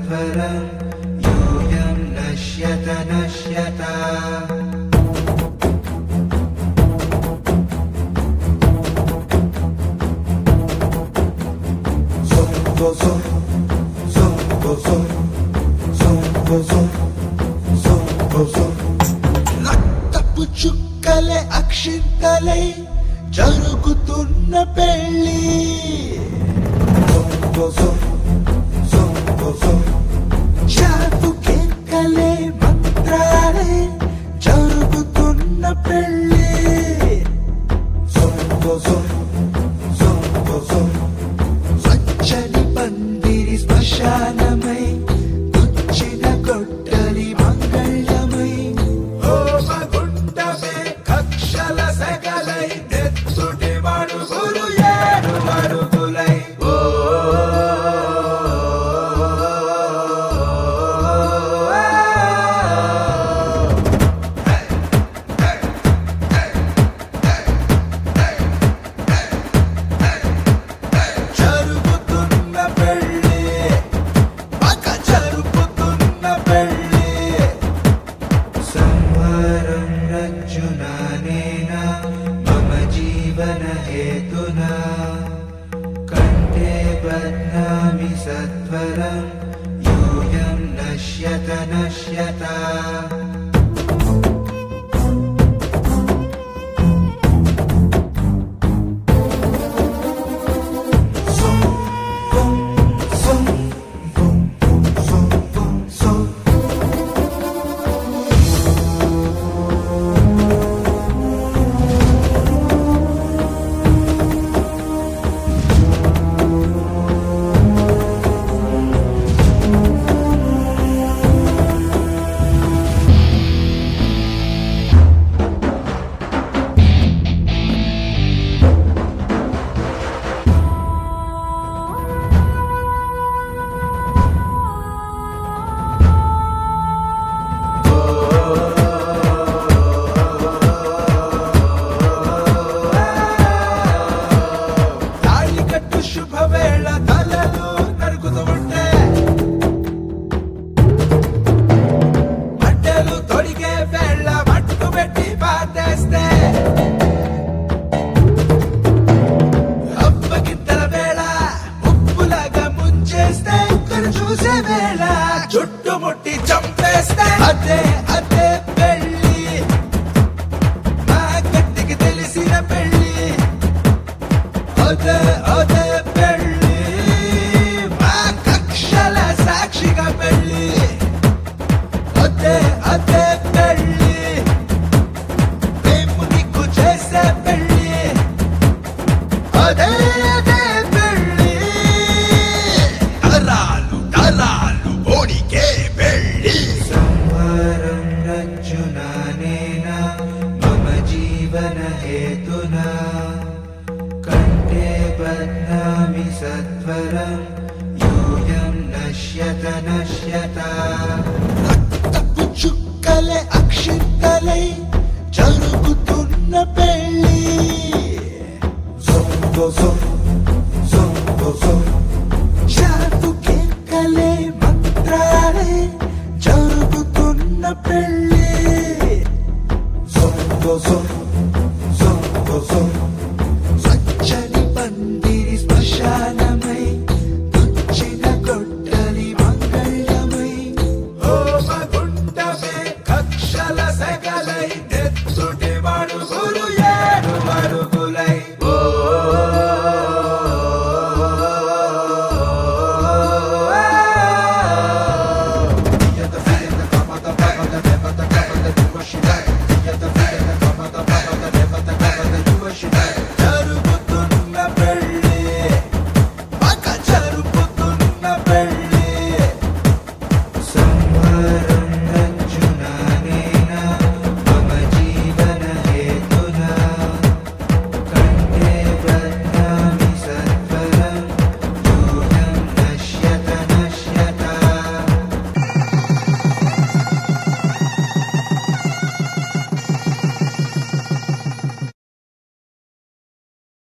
सत्वरं यूयं नश्यत नश्यत రక్తపు చుక్కలే అక్షింతలై జరుగుతున్న పెళ్ళి చాపు కేకలే మంత్రాలే జరుగుతున్న పెళ్ళి స్వచ్ఛని పందిరి శ్మశానమై గుచ్చిన గొడ్డలి మంగళమై హోమగుండమే కక్షల సగలై నెత్తుటి మడుగులు ఏడు మడుగులై ఓ జరుగుతున్న పెళ్ళి పక్క జరుగుతున్న పెళ్ళి संहारं रज्जुनानेन मम जीवनहेतुना कण्ठे बध्नामि सत्वरं यूयं नश्यत नश्यत తాళికట్టు శుభవేళ తలలు నరుకుతూ ఉంటే బట్టలు తొడిగే వేళ మట్టు పెట్టి పాటేస్తే అప్పగింతల వేళ ఉప్పులాగా ముంచేస్తే కుక్కను చూసే వేళ చుట్టుముట్టి చంపేస్తే అదే అదే పెళ్ళి నా గట్టికి తెలిసిన పెళ్ళి అదే అదే పెళ్ళి మా కక్షల సాక్షిగా పెళ్ళి అదే అదే పెళ్ళి మేము నీకు చేసే పెళ్ళి అదే అదే పెళ్ళి తరాలు తరాలు ఓడికే పెళ్ళి संहारं रज्जुनानेन मम जीवनहेतुना कण्ठे बध्नामि सत्वरं यूयं नश्यत नश्यत రక్తపు చుక్కలే అక్షింతలై జరుగుతున్న పెళ్ళి చాపు కేకలే మంత్రాలే జరుగుతున్న పెళ్ళి స్వచ్ఛని పందిరి శ్మశానమే